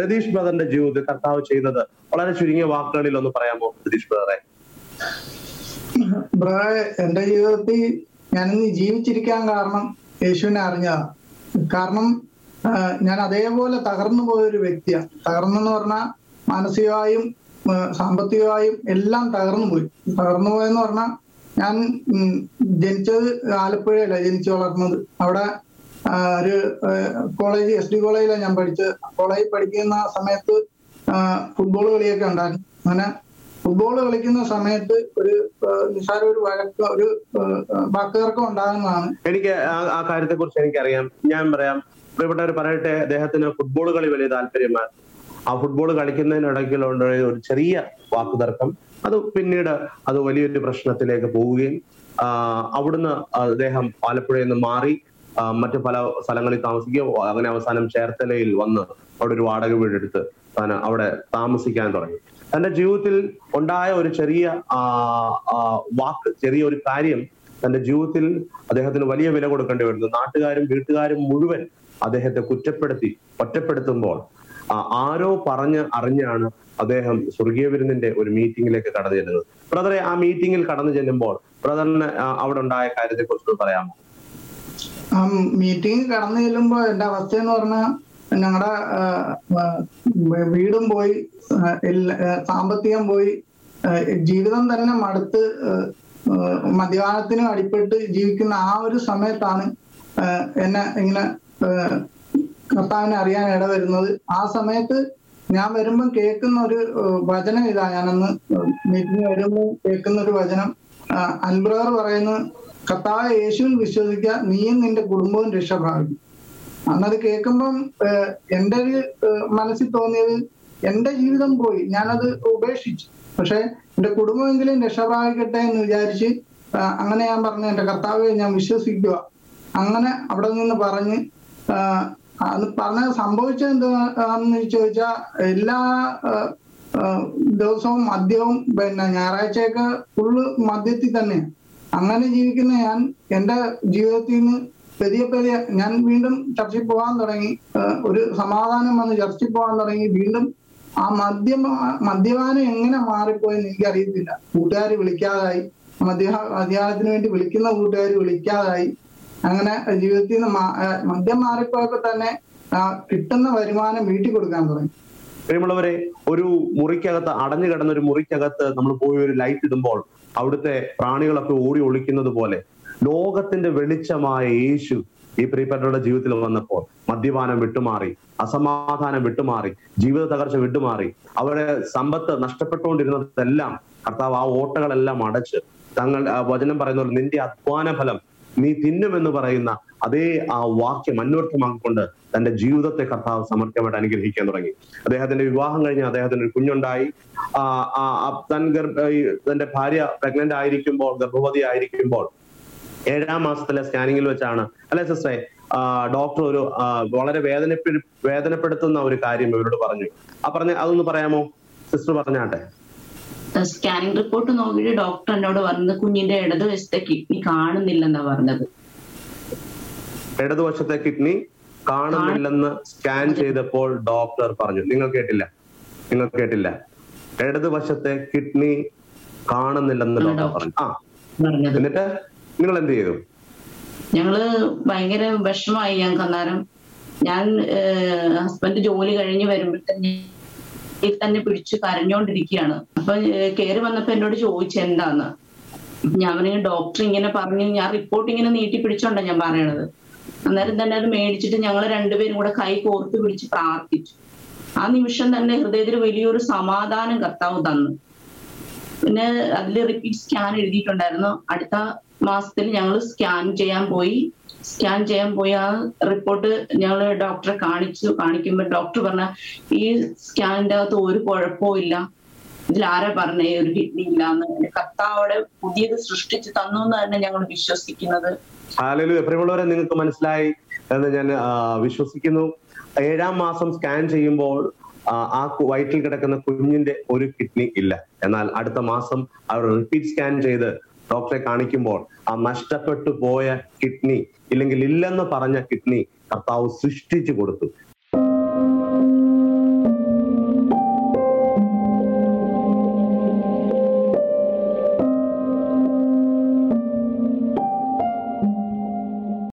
രതീഷ് ബ്രദറിന്റെ ജീവിതത്തിൽ കർത്താവ് ചെയ്തത് വളരെ ചുരുങ്ങിയ വാക്കുകളിൽ ഒന്ന് പറയാമോ രതീഷ് ബ്രദറെ ബ്രദറെ എന്റെ ജീവിതത്തിൽ ഞാനിന്ന് ജീവിച്ചിരിക്കാൻ കാരണം യേശുവിനെ അറിഞ്ഞതാ കാരണം ആ, ഞാൻ അതേപോലെ തകർന്നു പോയ ഒരു വ്യക്തിയാണ് തകർന്നെന്ന് പറഞ്ഞാൽ മാനസികമായും ആ, സാമ്പത്തികമായും എല്ലാം തകർന്നു പോയി തകർന്നു പോയെന്ന് പറഞ്ഞാൽ ഞാൻ ഉം, ജനിച്ചത് ആലപ്പുഴയില ജനിച്ചു വളർന്നത് അവിടെ ആ, ഒരു കോളേജ് എസ് ഡി കോളേജിലാണ് ഞാൻ പഠിച്ചത് കോളേജിൽ പഠിക്കുന്ന സമയത്ത് ഫുട്ബോൾ കളിയൊക്കെ ഉണ്ടായിരുന്നു അങ്ങനെ ഫുട്ബോൾ കളിക്കുന്ന സമയത്ത് ഒരു ആ, നിസ്സാര ഒരു വഴക്ക് ഒരു ആ, വാക്കുതർക്കം ഉണ്ടാകുന്നതാണ് എനിക്ക് ആ- ആ കാര്യത്തെ കുറിച്ച് എനിക്കറിയാം ഞാൻ പറയാം പ്രിയപ്പെട്ടവർ പറയട്ടെ അദ്ദേഹത്തിന് ഫുട്ബോൾ കളി വലിയ താല്പര്യമാണ് ആ ഫുട്ബോൾ കളിക്കുന്നതിനിടയ്ക്കുള്ള ഒരു ചെറിയ വാക്കുതർക്കം അത് പിന്നീട് അത് വലിയൊരു പ്രശ്നത്തിലേക്ക് പോവുകയും ആ, അവിടുന്ന് അദ്ദേഹം ആലപ്പുഴയിൽ നിന്ന് മാറി ആ, മറ്റു പല സ്ഥലങ്ങളിൽ താമസിക്കുകയും അങ്ങനെ അവസാനം ചേർത്തലയിൽ വന്ന് അവിടെ ഒരു വാടക വീടെടുത്ത് താൻ അവിടെ താമസിക്കാൻ തുടങ്ങി തന്റെ ജീവിതത്തിൽ ഉണ്ടായ ഒരു ചെറിയ ആ, ആ, വാക്ക് ചെറിയ ഒരു കാര്യം തന്റെ ജീവിതത്തിൽ അദ്ദേഹത്തിന് വലിയ വില കൊടുക്കേണ്ടി വരുന്നു നാട്ടുകാരും വീട്ടുകാരും മുഴുവൻ അദ്ദേഹത്തെ കുറ്റപ്പെടുത്തി ഒറ്റപ്പെടുത്തുമ്പോൾ ആ, ആരോ പറഞ്ഞ് അറിഞ്ഞാണ് അദ്ദേഹം സ്വർഗീയ വിരുന്നിന്റെ ഒരു മീറ്റിംഗിലേക്ക് കടന്നു ചെല്ലുന്നത് ബ്രദറെ ആ മീറ്റിംഗിൽ കടന്നു ചെല്ലുമ്പോൾ ബ്രദറിന് ആ, അവിടെ ഉണ്ടായ കാര്യത്തെ കുറിച്ച് പറയാമോ ആ മീറ്റിംഗ് കടന്നു ചെല്ലുമ്പോ എന്റെ അവസ്ഥ എന്ന് പറഞ്ഞാൽ ഞങ്ങളുടെ വീടും പോയി ആ, എല്ലാ ആ, സാമ്പത്തികം പോയി ആ, ജീവിതം തന്നെ മടുത്ത് ആ, ആ, മദ്യപാനത്തിന് അടിപ്പെട്ട് ജീവിക്കുന്ന ആ ഒരു സമയത്താണ് ആ, എന്നെ ഇങ്ങനെ ആ, കർത്താവിനെ അറിയാൻ ഇടവരുന്നത് ആ സമയത്ത് ഞാൻ വരുമ്പം കേൾക്കുന്ന ഒരു ആ, വചനം ഇതാ ഞാനന്ന് മീറ്റിംഗ് വരുമ്പോൾ കേൾക്കുന്ന ഒരു വചനം ആ, അൻബ്രദർ പറയുന്നത് കർത്താവ് യേശുവിൽ വിശ്വസിക്കുക നീയും നിന്റെ കുടുംബവും രക്ഷ പ്രാപിക്കും അന്നത് കേൾക്കുമ്പം ഏഹ്, എന്റെ ഒരു ഏഹ്, മനസ്സിൽ തോന്നിയത് എന്റെ ജീവിതം പോയി ഞാനത് ഉപേക്ഷിച്ചു പക്ഷെ എന്റെ കുടുംബമെങ്കിലും രക്ഷ പ്രാപിക്കട്ടെ എന്ന് വിചാരിച്ച് ആ, അങ്ങനെ ഞാൻ പറഞ്ഞു എന്റെ കർത്താവെ ഞാൻ വിശ്വസിക്കുക അങ്ങനെ അവിടെ നിന്ന് പറഞ്ഞ് ആ, അത് പറഞ്ഞ സംഭവിച്ചത് എന്താന്ന് ചോദിച്ചാൽ എല്ലാ ആ, ആ, ദിവസവും മദ്യവും പിന്നെ ഞായറാഴ്ചയൊക്കെ ഫുള്ള് മദ്യത്തിൽ തന്നെയാണ് അങ്ങനെ ജീവിക്കുന്ന ഞാൻ എന്റെ ജീവിതത്തിൽ നിന്ന് പതിയെ പതിയെ ഞാൻ വീണ്ടും ചർച്ചിൽ പോകാൻ തുടങ്ങി ആ, ഒരു സമാധാനം വന്ന് ചർച്ചിൽ പോകാൻ തുടങ്ങി വീണ്ടും ആ മദ്യം മദ്യപാനം എങ്ങനെ മാറിപ്പോയെന്ന് എനിക്കറിയത്തില്ല കൂട്ടുകാർ വിളിക്കാതായി മദ്യ മദ്യപാനത്തിന് വേണ്ടി വിളിക്കുന്ന കൂട്ടുകാർ വിളിക്കാതായി അങ്ങനെ ജീവിതത്തിൽ നിന്ന് മാ- ആ, മദ്യം മാറിപ്പോയപ്പോ തന്നെ ആ, കിട്ടുന്ന വരുമാനം വീട്ടിൽ കൊടുക്കാൻ തുടങ്ങി പ്രിയമുള്ളവരെ ഒരു മുറിക്കകത്ത് അടഞ്ഞു കിടന്ന ഒരു മുറിക്കകത്ത് നമ്മൾ പോയി ഒരു ലൈറ്റ് ഇടുമ്പോൾ അവിടുത്തെ പ്രാണികളൊക്കെ ഓടി ഒളിക്കുന്നത് പോലെ ലോകത്തിന്റെ വെളിച്ചമായ യേശു ഈ പ്രിയപ്പെട്ടവരുടെ ജീവിതത്തിൽ വന്നപ്പോൾ മദ്യപാനം വിട്ടുമാറി അസമാധാനം വിട്ടുമാറി ജീവിത തകർച്ച വിട്ടുമാറി അവരെ സമ്പത്ത് നഷ്ടപ്പെട്ടുകൊണ്ടിരുന്നതെല്ലാം കർത്താവ് ആ ഓട്ടകളെല്ലാം അടച്ച് തങ്ങൾ ആ വചനം പറയുന്ന പോലെ നിന്റെ അധ്വാന ഫലം നീ തിന്നുമെന്ന് പറയുന്ന അതേ ആ വാക്യം അന്വർത്ഥമാക്കിക്കൊണ്ട് തന്റെ ജീവിതത്തെ കർത്താവ് സമർത്ഥമായിട്ട് അനുഗ്രഹിക്കാൻ തുടങ്ങി അദ്ദേഹത്തിന്റെ വിവാഹം കഴിഞ്ഞ് അദ്ദേഹത്തിന് ഒരു കുഞ്ഞുണ്ടായി ആ ആ ആ തൻ ഗർഭ ഈ തന്റെ ഭാര്യ പ്രഗ്നന്റ് ആയിരിക്കുമ്പോൾ ഗർഭവതി ആയിരിക്കുമ്പോൾ ഏഴാം മാസത്തിലെ സ്കാനിങ്ങിൽ വെച്ചാണ് അല്ലെ സിസ്റ്ററെ ഡോക്ടർ ഒരു ആ, വളരെ വേദനപ്പെ വേദനപ്പെടുത്തുന്ന ഒരു കാര്യം ഇവരോട് പറഞ്ഞു ആ പറഞ്ഞ അതൊന്ന് പറയാമോ സിസ്റ്റർ പറഞ്ഞാട്ടെ സ്കാനിങ് റിപ്പോർട്ട് നോക്കിയിട്ട് ഡോക്ടർ എന്നോട് പറഞ്ഞത് കുഞ്ഞിന്റെ ഇടതുവശത്തെ കിഡ്നി കാണുന്നില്ലെന്നാ പറഞ്ഞത് ഇടതുവശത്തെ കിഡ്നി കാണുന്നില്ലെന്ന് സ്കാൻ ചെയ്തപ്പോൾ ഡോക്ടർ പറഞ്ഞു നിങ്ങൾ കേട്ടില്ല നിങ്ങൾ കേട്ടില്ല ഇടതുവശത്തെ കിഡ്നി കാണുന്നില്ലെന്ന് ഡോക്ടർ പറഞ്ഞു ആ പറഞ്ഞത് എന്നിട്ട് നിങ്ങൾ എന്ത് ചെയ്തു ഞങ്ങള് ഭയങ്കര വിഷമായി ഞങ്ങൾക്ക് അന്നേരം ഞാൻ ഹസ്ബൻഡ് ജോലി കഴിഞ്ഞ് വരുമ്പോഴത്തന്നെ ഈ തന്നെ പിടിച്ച് കരഞ്ഞോണ്ടിരിക്കുകയാണ് അപ്പൊ കയറി വന്നപ്പോ എന്നോട് ചോദിച്ചു എന്താന്ന് ഞാൻ പറഞ്ഞു ഡോക്ടർ ഇങ്ങനെ പറഞ്ഞു ഞാൻ റിപ്പോർട്ട് ഇങ്ങനെ നീട്ടി പിടിച്ചോണ്ടാ ഞാൻ പറയണത് അന്നേരം തന്നെ അത് മേടിച്ചിട്ട് ഞങ്ങൾ രണ്ടുപേരും കൂടെ കൈ കോർത്ത് പിടിച്ച് പ്രാർത്ഥിച്ചു ആ നിമിഷം തന്നെ ഹൃദയത്തിൽ വലിയൊരു സമാധാനം കർത്താവ് തന്നു പിന്നെ അതിൽ റിപ്പീറ്റ് സ്കാൻ എഴുതിയിട്ടുണ്ടായിരുന്നു അടുത്ത മാസത്തിൽ ഞങ്ങൾ സ്കാൻ ചെയ്യാൻ പോയി സ്കാൻ ചെയ്യാൻ പോയി ആ റിപ്പോർട്ട് ഞങ്ങൾ ഡോക്ടറെ കാണിച്ചു കാണിക്കുമ്പോൾ ഡോക്ടർ പറഞ്ഞ ഈ സ്കാനിന്റെ അകത്ത് ഒരു കുഴപ്പവും ഇല്ല ഇതിൽ ആരാ പറഞ്ഞേ ഒരു കിഡ്നി ഇല്ലാന്ന് കർത്താവിടെ പുതിയത് സൃഷ്ടിച്ച് തന്നു എന്ന് തന്നെ ഞങ്ങൾ വിശ്വസിക്കുന്നത് ഹാലലു പ്രിയമുള്ളവരെ നിങ്ങൾക്ക് മനസ്സിലായി എന്ന് ഞാൻ ആ, വിശ്വസിക്കുന്നു ഏഴാം മാസം സ്കാൻ ചെയ്യുമ്പോൾ ആ, ആ കു- വയറ്റിൽ കിടക്കുന്ന കുഞ്ഞിന്റെ ഒരു കിഡ്നി ഇല്ല എന്നാൽ അടുത്ത മാസം അവർ റിപ്പീറ്റ് സ്കാൻ ചെയ്ത് ഡോക്ടറെ കാണിക്കുമ്പോൾ ആ നഷ്ടപ്പെട്ടു പോയ കിഡ്നി ഇല്ലെങ്കിൽ ഇല്ലെന്ന് പറഞ്ഞ കിഡ്നി കർത്താവ് സൃഷ്ടിച്ചു കൊടുത്തു